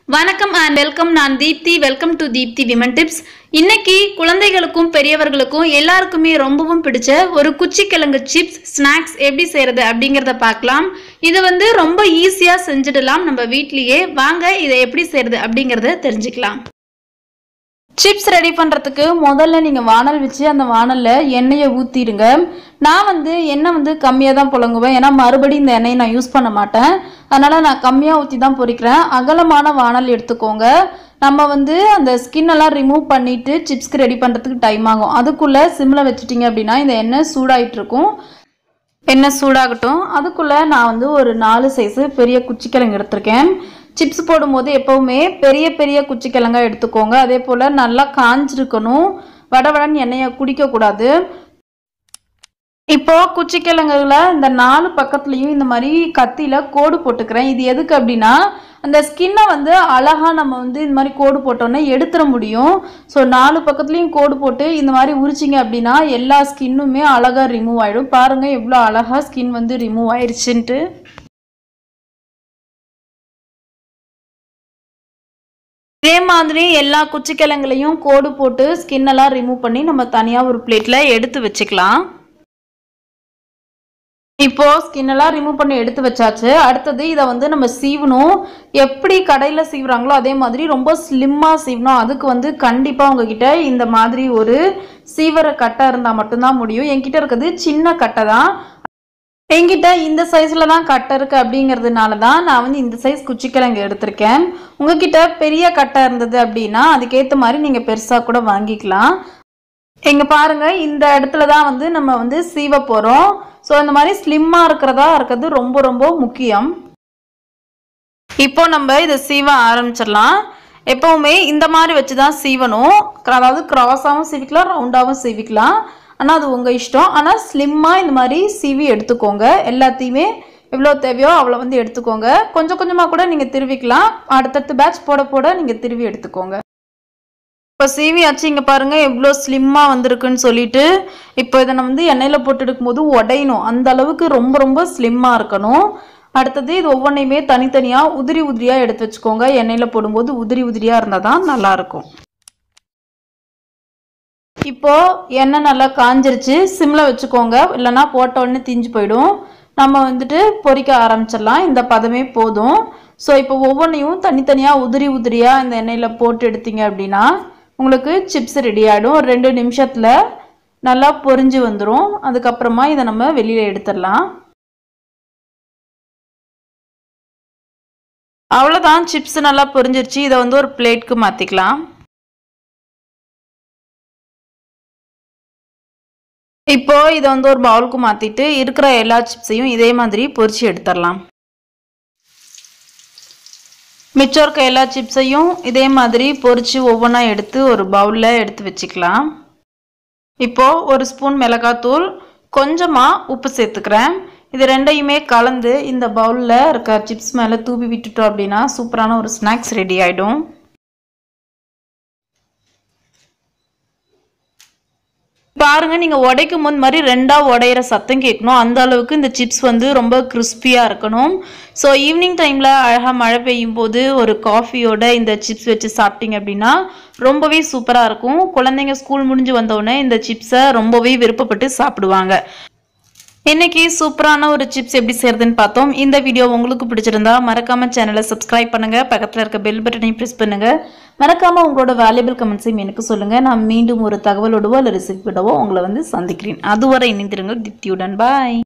வணக்கம் and welcome நான் Deepti welcome to Deepti women tips இன்னைக்கு குழந்தைகளுக்கும் பெரியவர்களுக்கும் எல்லாருக்குமே ரொம்பவும் பிடிச்ச ஒரு குச்சிக்கிழங்கு சிப்ஸ் ஸ்நாக்ஸ் எப்படி செய்யறது அப்படிங்கிறத பார்க்கலாம் இதை வந்து ரொம்ப ஈஸியாக செஞ்சிடலாம் நம்ம வீட்லேயே வாங்க இதை எப்படி செய்யறது அப்படிங்கிறத தெரிஞ்சுக்கலாம் சிப்ஸ் ரெடி பண்ணுறதுக்கு முதல்ல நீங்கள் வானல் வச்சு அந்த வானலில் எண்ணெயை ஊற்றிடுங்க நான் வந்து எண்ணெய் வந்து கம்மியாக தான் புழங்குவேன் ஏன்னா மறுபடியும் இந்த எண்ணெயை நான் யூஸ் பண்ண மாட்டேன் அதனால் நான் கம்மியாக ஊற்றி தான் பொரிக்கிறேன் அகலமான வானல் எடுத்துக்கோங்க நம்ம வந்து அந்த ஸ்கின் எல்லாம் ரிமூவ் பண்ணிவிட்டு சிப்ஸ்க்கு ரெடி பண்ணுறதுக்கு டைம் ஆகும் அதுக்குள்ளே சிம்மில் வச்சுட்டிங்க அப்படின்னா இந்த எண்ணெய் சூடாயிட்டு இருக்கும் எண்ணெய் சூடாகட்டும் அதுக்குள்ளே நான் வந்து ஒரு நாலு சைஸு பெரிய குச்சிக்கிழங்கு எடுத்திருக்கேன் சிப்ஸ் போடும்போது எப்போவுமே பெரிய பெரிய குச்சிக்கிழங்கா எடுத்துக்கோங்க அதே போல் நல்லா காஞ்சிருக்கணும் வடவடன்னு எண்ணெயை குடிக்கக்கூடாது இப்போ குச்சிக்கிழங்குல இந்த நாலு பக்கத்துலேயும் இந்த மாதிரி கத்தியில் கோடு போட்டுக்கிறேன் இது எதுக்கு அப்படின்னா அந்த ஸ்கின்னை வந்து அழகாக நம்ம வந்து இந்த மாதிரி கோடு போட்டோன்னே எடுத்துட முடியும் ஸோ நாலு பக்கத்துலேயும் கோடு போட்டு இந்த மாதிரி உரிச்சிங்க அப்படின்னா எல்லா ஸ்கின்னுமே அழகாக ரிமூவ் ஆகிடும் பாருங்கள் எவ்வளோ அழகாக ஸ்கின் வந்து ரிமூவ் ஆயிடுச்சுன்ட்டு இதே மாதிரி எல்லா குச்சிக்கிழங்குலையும் கோடு போட்டு ஸ்கின் எல்லாம் ரிமூவ் பண்ணி நம்ம தனியாக ஒரு பிளேட்டில் எடுத்து வச்சுக்கலாம் இப்போ ஸ்கின் எல்லாம் ரிமூவ் பண்ணி எடுத்து வச்சாச்சு அடுத்தது இதை வந்து நம்ம சீவணும் எப்படி கடையில் சீவுறாங்களோ அதே மாதிரி ரொம்ப ஸ்லிம்மாக சீவணும் அதுக்கு வந்து கண்டிப்பாக உங்ககிட்ட இந்த மாதிரி ஒரு சீவர கட்டை இருந்தால் மட்டும்தான் முடியும் என்கிட்ட இருக்கிறது சின்ன கட்டை தான் என்கிட்ட இந்த சைஸில் தான் கட்டை இருக்குது அப்படிங்கிறதுனால தான் நான் வந்து இந்த சைஸ் குச்சிக்கிழங்கு எடுத்திருக்கேன் உங்ககிட்ட பெரிய கட்டை இருந்தது அப்படின்னா அதுக்கேற்ற மாதிரி நீங்கள் பெருசாக கூட வாங்கிக்கலாம் இங்கே பாருங்கள் இந்த இடத்துல தான் வந்து நம்ம வந்து சீவ போகிறோம் ஸோ இந்த மாதிரி ஸ்லிம்மாக இருக்கிறதா இருக்கிறது ரொம்ப ரொம்ப முக்கியம் இப்போ நம்ம இதை சீவ ஆரம்பிச்சிடலாம் எப்போவுமே இந்த மாதிரி வச்சு தான் சீவணும் அதாவது கிராஸாகவும் சீவிக்கலாம் ரவுண்டாகவும் சீவிக்கலாம் ஆனால் அது உங்கள் இஷ்டம் ஆனால் ஸ்லிம்மாக இந்த மாதிரி சீவி எடுத்துக்கோங்க எல்லாத்தையுமே எவ்வளோ தேவையோ அவ்வளோ வந்து எடுத்துக்கோங்க கொஞ்சம் கொஞ்சமாக கூட நீங்கள் திருவிக்கலாம் அடுத்தடுத்து பேட்ச் போட போட நீங்கள் திருவி எடுத்துக்கோங்க இப்போ சீவி ஆச்சு இங்கே பாருங்கள் எவ்வளோ ஸ்லிம்மாக வந்திருக்குன்னு சொல்லிட்டு இப்போ இதை நம்ம வந்து எண்ணெயில் போட்டு எடுக்கும்போது உடையணும் அந்த அளவுக்கு ரொம்ப ரொம்ப ஸ்லிம்மாக இருக்கணும் அடுத்தது இது ஒவ்வொன்றையுமே தனித்தனியாக உதிரி உதிரியாக எடுத்து வச்சுக்கோங்க எண்ணெயில் போடும்போது உதிரி உதிரியாக இருந்தால் தான் நல்லாயிருக்கும் இப்போது எண்ணெய் நல்லா காஞ்சிருச்சு சிம்மில் வச்சுக்கோங்க இல்லைன்னா போட்ட உடனே தீஞ்சு போயிடும் நம்ம வந்துட்டு பொரிக்க ஆரம்பிச்சிடலாம் இந்த பதமே போதும் ஸோ இப்போ ஒவ்வொன்றையும் தனித்தனியாக உதிரி உதிரியாக இந்த எண்ணெயில் போட்டு எடுத்தீங்க அப்படின்னா உங்களுக்கு சிப்ஸ் ரெடி ஆகிடும் ஒரு ரெண்டு நிமிஷத்தில் நல்லா பொரிஞ்சு வந்துடும் அதுக்கப்புறமா இதை நம்ம வெளியில் எடுத்துடலாம் அவ்வளோதான் சிப்ஸ் நல்லா பொரிஞ்சிருச்சு இதை வந்து ஒரு பிளேட்க்கு மாற்றிக்கலாம் இப்போ இதை வந்து ஒரு பவுலுக்கு மாற்றிட்டு இருக்கிற எல்லா சிப்ஸையும் இதே மாதிரி பொரிச்சு எடுத்துடலாம் மிச்சம் இருக்க எல்லா சிப்ஸையும் இதே மாதிரி பொரிச்சு ஒவ்வொன்றா எடுத்து ஒரு பவுலில் எடுத்து வச்சுக்கலாம் இப்போது ஒரு ஸ்பூன் மிளகாத்தூள் கொஞ்சமாக உப்பு சேர்த்துக்கிறேன் இது ரெண்டையுமே கலந்து இந்த பவுலில் இருக்க சிப்ஸ் மேலே தூவி விட்டுட்டோம் அப்படின்னா சூப்பரான ஒரு ஸ்நாக்ஸ் ரெடி ஆகிடும் பாருங்கள் நீங்கள் உடைக்கும் போது மாதிரி ரெண்டாக உடையிற சத்தம் கேட்கணும் அந்த அளவுக்கு இந்த சிப்ஸ் வந்து ரொம்ப கிறிஸ்பியாக இருக்கணும் ஸோ ஈவினிங் டைமில் அழகாக மழை பெய்யும் போது ஒரு காஃபியோட இந்த சிப்ஸ் வச்சு சாப்பிட்டீங்க அப்படின்னா ரொம்பவே சூப்பராக இருக்கும் குழந்தைங்க ஸ்கூல் முடிஞ்சு வந்தோடனே இந்த சிப்ஸை ரொம்பவே விருப்பப்பட்டு சாப்பிடுவாங்க இன்னைக்கு சூப்பரான ஒரு சிப்ஸ் எப்படி செய்யறதுன்னு பார்த்தோம் இந்த வீடியோ உங்களுக்கு பிடிச்சிருந்தா மறக்காம சேனலை சப்ஸ்கிரைப் பண்ணுங்க பக்கத்தில் இருக்க பெல் பட்டனையும் ப்ரெஸ் பண்ணுங்க மறக்காம உங்களோட வேல்யூபிள் கமெண்ட்ஸையும் எனக்கு சொல்லுங்க நான் மீண்டும் ஒரு தகவலோடவோ இல்லை ரெசிபியோடவோ உங்களை வந்து சந்திக்கிறேன் அதுவரை இணைந்திருங்க திப்தியுடன் பாய்